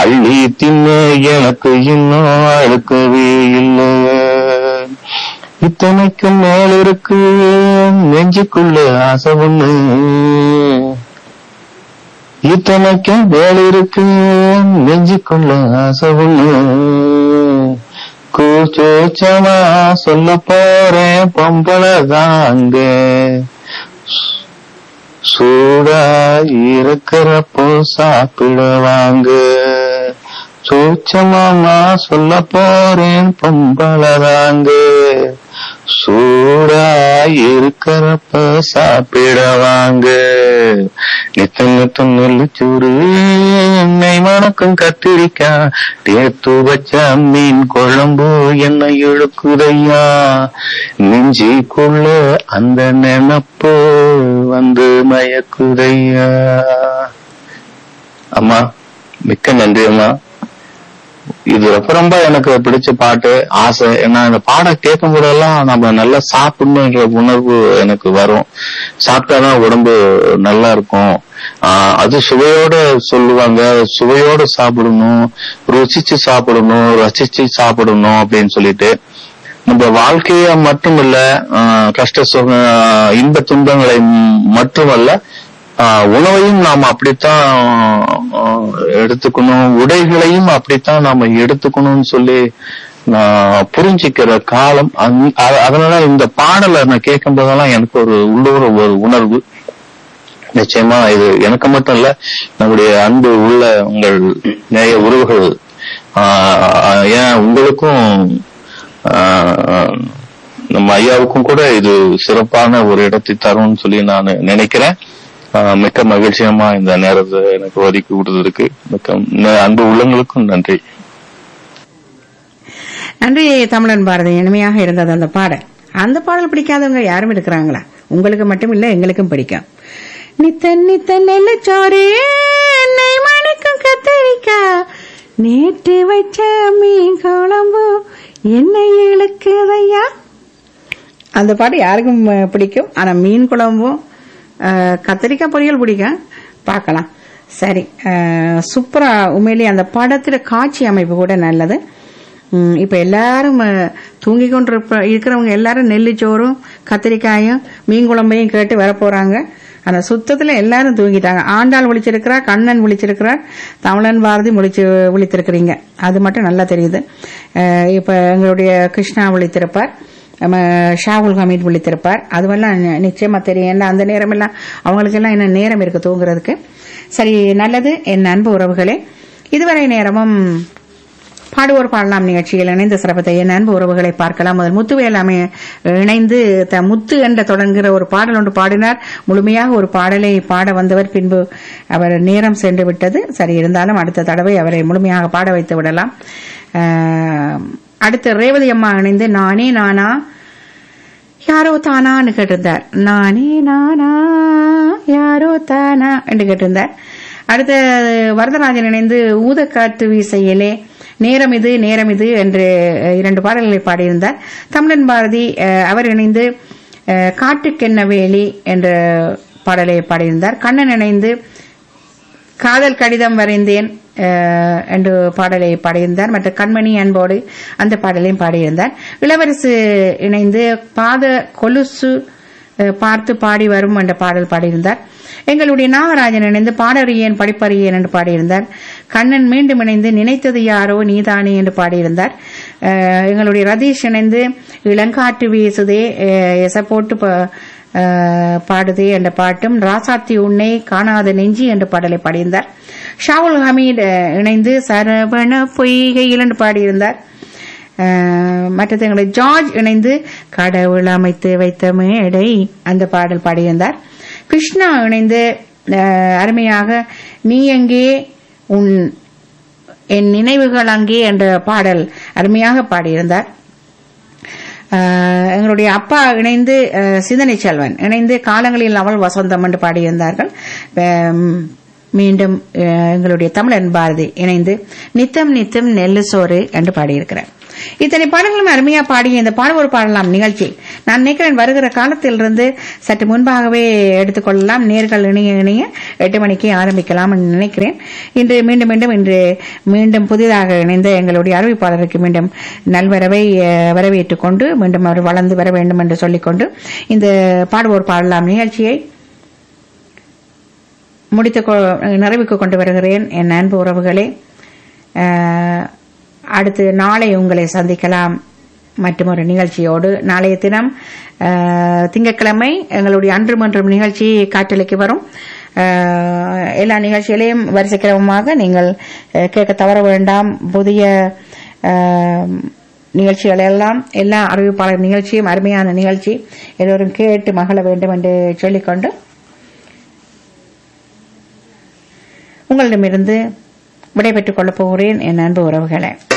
அள்ளி தின்ன எனக்கு இன்னும் அழுக்கவே இல்லை இத்தனைக்கும் மேல இருக்கு நெஞ்சுக்குள்ள ஆசை ஒண்ணு இத்தனைக்கும் மேல இருக்கு நெஞ்சுக்குள்ள ஆசை ஒண்ணு கூச்சோச்சமா சொல்ல போறேன் பொம்பளை தாங்க சூடா இருக்கிறப்போ சாப்பிடுவாங்க சூச்சமாமா சொல்ல போறேன் பொம்பளதாங்க சூடா இருக்கிறப்ப சாப்பிடுவாங்க நித்தம் நித்தம் நெல்லிச்சோறு எண்ணெய் மணக்கும் கத்திரிக்காய் தேத்து வச்ச மீன் குழம்பு என்ன இழுக்குதையா நெஞ்சிக்குள்ள அந்த நினப்பு வந்து மயக்குதையா அம்மா மிக்க நன்றி அம்மா இது ரொம்ப ரொம்ப எனக்கு பிடிச்ச பாட்டு ஆசை ஏன்னா இந்த பாடம் கேட்கும் போதெல்லாம் நம்ம நல்லா சாப்பிடணுன்ற உணர்வு எனக்கு வரும் சாப்பிட்டாதான் உடம்பு நல்லா இருக்கும் ஆஹ் அது சுவையோட சொல்லுவாங்க சுவையோட சாப்பிடணும் ருசிச்சு சாப்பிடணும் ரசிச்சு சாப்பிடணும் அப்படின்னு சொல்லிட்டு நம்ம வாழ்க்கைய மட்டுமல்ல ஆஹ் கஷ்ட சுக இன்ப துன்பங்களை மட்டுமல்ல ஆஹ் உணவையும் நாம் அப்படித்தான் ஆஹ் எடுத்துக்கணும் உடைகளையும் அப்படித்தான் நாம எடுத்துக்கணும்னு சொல்லி நான் புரிஞ்சுக்கிற காலம் அந்த- அ- அதனால இந்த பாடலை நான் கேட்கும் போதெல்லாம் எனக்கு ஒரு உள்ளூர ஒரு உணர்வு நிச்சயமா இது எனக்கு மட்டும் இல்ல நம்முடைய அன்பு உள்ள உங்கள் நேய உறவுகள் ஆஹ் ஏன் உங்களுக்கும் ஆஹ் நம்ம ஐயாவுக்கும் கூட இது சிறப்பான ஒரு இடத்தை தரும்னு சொல்லி நான் நினைக்கிறேன் ஆஹ் மிக்க மகிழ்ச்சியமா இந்த நேரத்தை எனக்கு ஒதுக்கி விடுறதுக்கு மிக்க ந- அன்பு உள்ளங்களுக்கும் நன்றி நன்றி தமிழன் பாரதி இனிமையாக இருந்தது அந்த பாடல் அந்த பாடல் பிடிக்காதவங்க யாரும் இருக்கிறாங்களா உங்களுக்கு மட்டும் இல்ல எங்களுக்கும் பிடிக்கும் நித்தன் நித்தன் நெல்லச்சோறு எண்ணெய் மணிக்கும் கத்தரிக்காய் நேற்று வச்ச மீன் குழம்பு என்னை இழுக்குதையா அந்த பாட்டு யாருக்கும் அஹ், பிடிக்கும் ஆனா மீன் குழம்பும் அஹ், கத்திரிக்காய் பொரியல் பிடிக்கும் பார்க்கலாம் சரி அஹ், சூப்பரா உண்மையிலேயே அந்த படத்துல காட்சி அமைப்பு கூட நல்லது ம், இப்ப எல்லாரும் அஹ், தூங்கி கொண்டு இருக்கிறவங்க எல்லாரும் நெல்லிச்சோறும் கத்திரிக்காயும் மீன் குழம்பையும் கேட்டு வர போறாங்க அந்த சுத்தத்துல எல்லாரும் தூங்கிட்டாங்க ஆண்டாள் விழிச்சிருக்கிறா கண்ணன் விழிச்சிருக்கிறார் தமிழன் பாரதி விழிச்சு விழித்திருக்கிறீங்க அது மட்டும் நல்லா தெரியுது அஹ், இப்ப எங்களுடைய கிருஷ்ணா விழித்திருப்பார் நம்ம ஷாகுல் ஹமீத் விழித்திருப்பார் அதுவெல்லாம் நி- நிச்சயமா தெரியும் ஏன்னா அந்த நேரமெல்லாம் அவங்களுக்கெல்லாம் என்ன நேரம் இருக்கு தூங்குறதுக்கு சரி நல்லது என் அன்பு உறவுகளே இதுவரை நேரமும் பாடுவோர் பாடலாம் நிகழ்ச்சியில் இணைந்த சிறப்பத்தை என் அன்பு உறவுகளை பார்க்கலாம் முதல் முத்துவேலாமை இணைந்து த முத்து என்ற தொடங்குகிற ஒரு பாடல் ஒன்று பாடினார் முழுமையாக ஒரு பாடலை பாட வந்தவர் பின்பு அவர் நேரம் சென்று விட்டது சரி இருந்தாலும் அடுத்த தடவை அவரை முழுமையாக பாட வைத்து விடலாம் ஆஹ், அடுத்து ரேவதி அம்மா இணைந்து நானே நானா யாரோ தானான்னு கேட்டிருந்தார் நானே நானா யாரோ தானா என்று கேட்டிருந்தார் அடுத்து வரதராஜன் இணைந்து ஊதக்காற்று வீசையிலே நேரம் இது நேரம் இது என்று அஹ், இரண்டு பாடல்களை பாடியிருந்தார் தமிழன் பாரதி அஹ், அவர் இணைந்து அஹ், காட்டுக்கென்ன வேலி என்ற பாடலை பாடியிருந்தார் கண்ணன் இணைந்து காதல் கடிதம் வரைந்தேன் அஹ், என்று பாடலை பாடியிருந்தார் மற்ற கண்மணி அன்போடு அந்த பாடலையும் பாடியிருந்தார் இளவரசு இணைந்து பாத கொலுசு அஹ், பார்த்து பாடி வரும் என்ற பாடல் பாடியிருந்தார் எங்களுடைய நாகராஜன் இணைந்து பாடறியேன் படிப்பறியேன் என்று பாடியிருந்தார் கண்ணன் மீண்டும் இணைந்து நினைத்தது யாரோ நீதானே என்று பாடியிருந்தார் அஹ், எங்களுடைய ரதீஷ் இணைந்து இளங்காட்டு வீசுதே அஹ், எச போட்டு ப- அஹ், பாடுதே என்ற பாட்டும் ராசாத்தி உன்னை காணாத நெஞ்சி என்ற பாடலை பாடியிருந்தார் ஷாவுல் ஹமீத் அஹ், இணைந்து சரவண பொய்கையில் என்று பாடியிருந்தார் அஹ், மற்றது எங்களுடைய ஜார்ஜ் இணைந்து கடவுள் அமைத்து வைத்த மேடை அந்த பாடல் பாடியிருந்தார் கிருஷ்ணா இணைந்து அஹ், அருமையாக நீ எங்கே உன் என் நினைவுகள் அங்கே என்ற பாடல் அருமையாக பாடியிருந்தார் ஆஹ் எங்களுடைய அப்பா இணைந்து ஆஹ் சிந்தனை செல்வன் இணைந்து காலங்களில் அவள் வசந்தம் என்று பாடியிருந்தார்கள் ஆம், மீண்டும் ஆஹ் எங்களுடைய தமிழன் பாரதி இணைந்து நித்தம் நித்தம் நெல்லு சோறு என்று பாடியிருக்கிறார் இத்தனை பாடல்களும் அருமையா பாடிய இந்த பாடுவோர் பாடலாம் நிகழ்ச்சி நான் நினைக்கிறேன் வருகிற காலத்திலிருந்து சற்று முன்பாகவே எடுத்துக்கொள்ளலாம் நேர்கள் இணைய இணைய எட்டு மணிக்கு ஆரம்பிக்கலாம் என்று நினைக்கிறேன் இன்று மீண்டும் மீண்டும் இன்று மீண்டும் புதிதாக இணைந்த எங்களுடைய அறிவிப்பாளருக்கு மீண்டும் நல்வரவை அஹ், வரவேற்றுக் கொண்டு மீண்டும் அவர் வளர்ந்து வர வேண்டும் என்று சொல்லிக்கொண்டு இந்த பாடுவோர் பாடலாம் நிகழ்ச்சியை முடித்து கொ- நிறைவுக்கு கொண்டு வருகிறேன் என் அன்பு உறவுகளே அஹ், அடுத்து நாளை உங்களை சந்திக்கலாம் மற்றும் ஒரு நிகழ்ச்சியோடு நாளைய தினம் அஹ், திங்கட்கிழமை எங்களுடைய அன்று மன்றம் நிகழ்ச்சி காற்றலைக்கு வரும் அஹ், எல்லா நிகழ்ச்சிகளையும் வரிசைக்கிரமமாக நீங்கள் அஹ், கேட்க தவற வேண்டாம் புதிய அஹ், நிகழ்ச்சிகள் எல்லாம் எல்லா அறிவிப்பாளர் நிகழ்ச்சியும் அருமையான நிகழ்ச்சி எல்லோரும் கேட்டு மகள வேண்டும் என்று சொல்லிக்கொண்டு உங்களிடமிருந்து விடைபெற்றுக் கொள்ளப் போகிறேன் என் அன்பு உறவுகளை